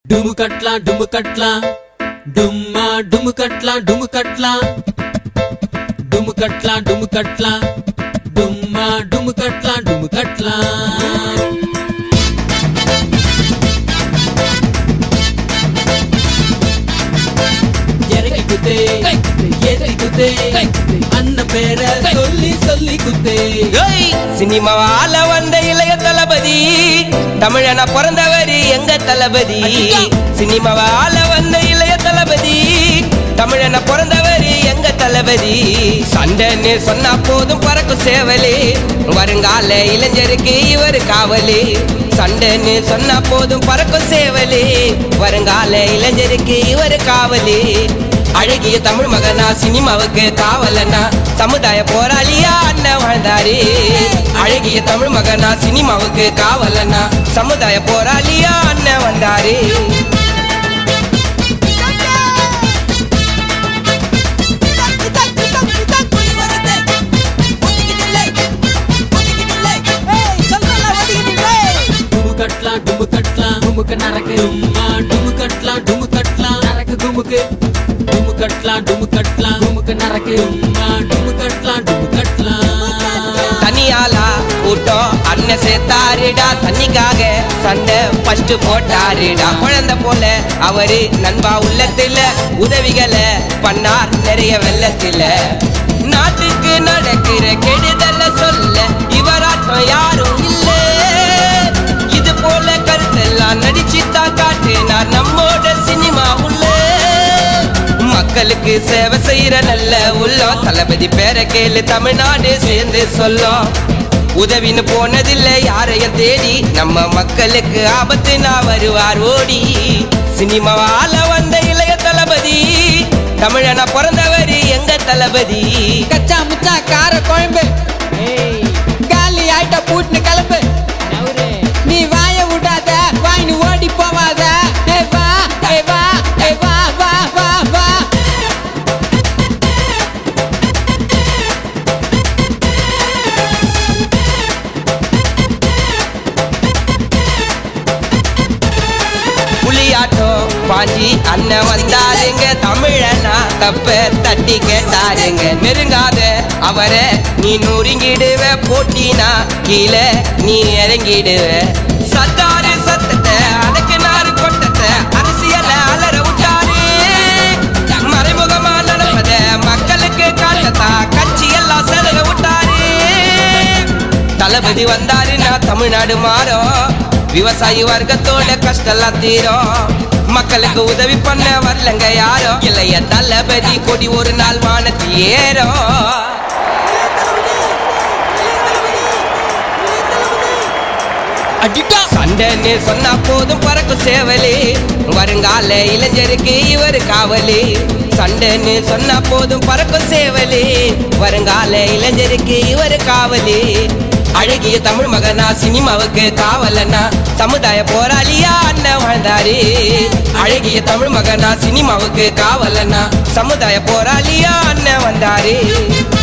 டுமு கட்லா டுமு கட்லா டும்மா டுமு கட்லா டுமு கட்லா டுமு கட்லா டுமு கட்லா டும்மா டுமு கட்லா டுமு கட்லா இறக்கி குத்தே ஏத்தி குத்தே அண்ணன் பேர சொல்லி சொல்லி குத்தே ஏய், சினிமாவால வந்த இளைய தளபதி தமிழன பிறந்தவர் எங்க தளபதி சினிமாவால வந்த இளைய தளபதி தமிழன பிறந்தவர் எங்க தளபதி சண்டைன்னு சொன்னா போதும் பறக்கும் சேவலே வருங்கால இளைஞருக்கு இவர் காவலே சண்டைன்னு சொன்னா போதும் பறக்கும் சேவலே வருங்கால இளைஞருக்கு இவர் காவலே அழகிய தமிழ் மகனா சினிமாவுக்கு காவலனா சமுதாய போராளியா அண்ணன் வாழ்ந்தாரு அழகிய தமிழ் மகனா சினிமாவுக்கு காவலனா சமுதாய போராளியா அண்ணன் வந்தாரு டுமு கட்லா டுமு கட்லா டுமுக்கு நரக்கு டும்மா டுமு கட்லா டுமு கட்லா நரக்கு டுமுக்கு டுமு கட்லா டுமு கட்லா டுமுக்கு நரக்கு டும்மா டுமு கட்லா டுமு கட்லா தனியாலா கூட்டம் அண்ணன் சேர்த்தாருடா தண்ணிக்காக சண்டை ஃபர்ஸ்ட் போட்டாருடா குழந்தை போல அவரு நண்பா உள்ளத்துல உதவிகளை பண்ணார் நிறைய வெள்ளத்துல நாட்டுக்கு நடக்கிற கெடுதல சொல்ல இவராட்டம் யாரும் இல்ல இது போல கருத்தெல்லாம் நடிச்சுதான் காட்டினார் நம்மோட சினிமா உள்ள மக்களுக்கு சேவை செய்யற நல்ல உள்ளம் தளபதி பேரை கேளு தமிழ்நாடு சேர்ந்து சொல்லும் உதவின்னு போனதில்லை யாரையும் தேடி நம்ம மக்களுக்கு ஆபத்து நான் வருவார் ஓடி சினிமாவால வந்த இளைய தளபதி தமிழனா பிறந்தவர் எங்க தளபதி கச்சா முச்சா கார குழம்பு காலி ஆயிட்ட பூட்டுன்னு கிளம்பு நீ வாய விடாத வாயின்னு ஓடி போவாத ஏய் வா ஏய் வா ஏய் வா வா வா வா புலியாட்டம் பாஞ்சி அண்ணன் வந்தாருங்க தமிழனா தப்ப தட்டி கேட்டாருங்க நெருங்காத அவரை நீ நொறுங்கிடுவ போட்டினா கீழே நீ இறங்கிடுவ சத்தாரு சத்தத்தை அடக்கு நாறு கொட்டத்தை அரசியல அலற விட்டாரு மறைமுகமா நடப்பத மக்களுக்கு காட்டத்தா கட்சி எல்லாம் செலக விட்டாரு தளபதி வந்தாருன்னா தமிழ்நாடு மாறும் விவசாயி வர்க்கத்தோட கஷ்டம்லாம் தீரும் மக்களுக்கு உதவி பண்ண வரலங்க யாரோ இளைய தளபதி கொடி ஒரு நாள் வானத்தில் ஏறும் அடிட்டா சண்டைன்னு சொன்னா போதும் பறக்கும் சேவலே வருங்கால இளைஞருக்கு இவர் காவலே சண்டைன்னு சொன்னா போதும் பறக்கும் சேவலே வருங்கால இளைஞருக்கு இவர் காவலே அழகிய தமிழ் மகனா சினிமாவுக்கு காவலனா சமுதாய போராளியா அண்ணன் வாழ்ந்தாரு அழகிய தமிழ் மகனா சினிமாவுக்கு காவலனா சமுதாய போராளியா அண்ணன் வந்தாரு